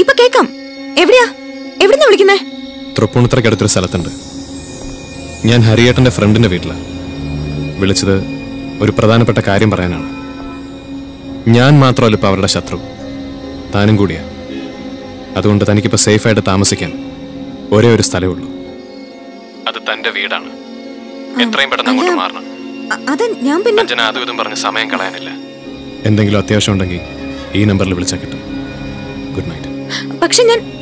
ഇപ്പൊ കേക്കാം എവിടെയാ എവിടുന്നാ വിളിക്കുന്നേ തൃപ്പൂണിത്തറയ്ക്ക് അടുത്തൊരു സ്ഥലത്തുണ്ട് ഞാൻ ഹരിയേട്ടന്റെ ഫ്രണ്ടിന്റെ വീട്ടിലാണ് വിളിച്ചത് ഒരു പ്രധാനപ്പെട്ട കാര്യം പറയാനാണ് ഞാൻ മാത്രമല്ല ഇപ്പൊ അവരുടെ ശത്രു താനും കൂടിയാ അതുകൊണ്ട് തനിക്കിപ്പോ സേഫായിട്ട് താമസിക്കാൻ ഒരേ ഒരു സ്ഥലമേ ഉള്ളൂ അത് തന്റെ വീടാണ് എത്രയും പെട്ടെന്ന് അങ്ങോട്ട് മാറണം അ- അത് ഞാൻ പിന്നെ അഞ്ജന അതും ഇതും പറഞ്ഞ് സമയം കളയാനില്ല എന്തെങ്കിലും അത്യാവശ്യം ഉണ്ടെങ്കിൽ ഈ നമ്പറിൽ വിളിച്ചാൽ കിട്ടും ഗുഡ് നൈറ്റ് പക്ഷെ ഞാൻ